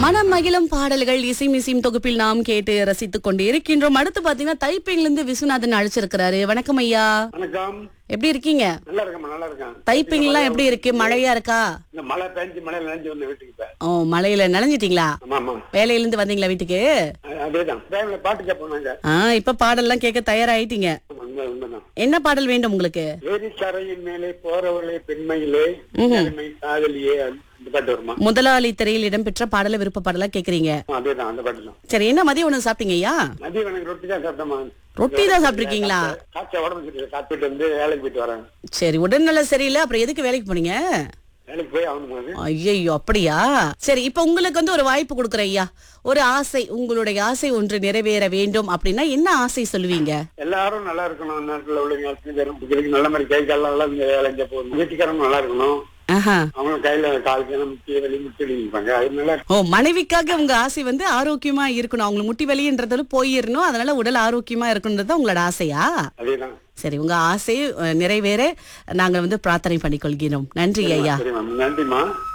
மனம் மகிழும் பாடல்கள் இசை மிசையும் தொகுப்பில் நாம் கேட்டு ரசித்துக் கொண்டு இருக்கின்றோம் அடுத்து பாத்தீங்கன்னா தைப்பிங்ல இருந்து விஸ்வநாதன் அழைச்சிருக்கிறாரு வணக்கம் ஐயா வணக்கம் எப்படி இருக்கீங்க நல்லா இருக்கேன் நல்லா இருக்கேன் தைப்பிங்லாம் எப்படி இருக்கு மழையா இருக்கா இந்த மழை பெஞ்சு மழை நினைஞ்சு வந்த வீட்டுக்கு இப்ப ஓ மழையில நனைஞ்சிட்டீங்களா ஆமா ஆமா வேலையில இருந்து வந்தீங்களா வீட்டுக்கு அ- அதேதான் டைம்ல பாட்டு கேட்போம் நாங்க ஆ இப்ப பாடல்லாம் கேட்க தயாராயிட்டீங்க ஆமா, உண்மை உண்மைதான் என்ன பாடல் வேண்டும் உங்களுக்கு ஏரி கரையின் மேலே போறவளே பெண்மையிலே பெருமை காதலியே அந்த அந்த பாட்டு வருமா முதலாளி திரையில் இடம்பெற்ற பாடல விருப்ப பாடலா கேக்குறீங்க ஆ, அதேதான் அந்த பாட்டு தான் சரி என்ன மதியம் உணவு சாப்பிட்டீங்க ஐயா மதியம் எனக்கு ரொட்டி தான் சாப்பிட்டோமா ரொட்டி தான் சாப்பிட்டிருக்கீங்களா காய்ச்சல் உடம்பு சரியில்லை காத்துட்டு வந்து வேலைக்கு போயிட்டு வரேன் சரி உடல்நல சரியில்லை அப்புறம் எதுக்கு வேலைக்கு போனீங்க வேலைக்கு போய் ஆகணும் போது ஐயோ அப்படியா சரி இப்ப உங்களுக்கு வந்து ஒரு வாய்ப்பு கொடுக்குறேன் ஐயா ஒரு ஆசை உங்களுடைய ஆசை ஒன்று நிறைவேற வேண்டும் அப்படின்னா என்ன ஆசை சொல்லுவீங்க எல்லாரும் நல்லா இருக்கணும் நாட்டில் உள்ள அத்தனை பேரும் பிடிக்கிறதுக்கு நல்ல மாதிரி கை கால் நல்லா இந்த வேலை செஞ்ச போதும் வீட்டுக்காரங்க நல்லா இருக்கணும் ஆஹா அவங்க கையில காலுக்கு முக்கிய வலி முட்டி வலி இருப்பாங்க அது நல்லா ஓ மனைவிக்காக உங்க ஆசை வந்து ஆரோக்கியமா இருக்கணும் அவங்களுக்கு முட்டி வலின்றது போயிடணும் அதனால உடல் ஆரோக்கியமா இருக்கணுன்றது உங்களோட ஆசையா அதேதான் சரி உங்க ஆசை அஹ், நிறைவேற நாங்க வந்து பிரார்த்தனை பண்ணிக்கொள்கிறோம் நன்றி ஐயா சரி மேம் நன்றிம்மா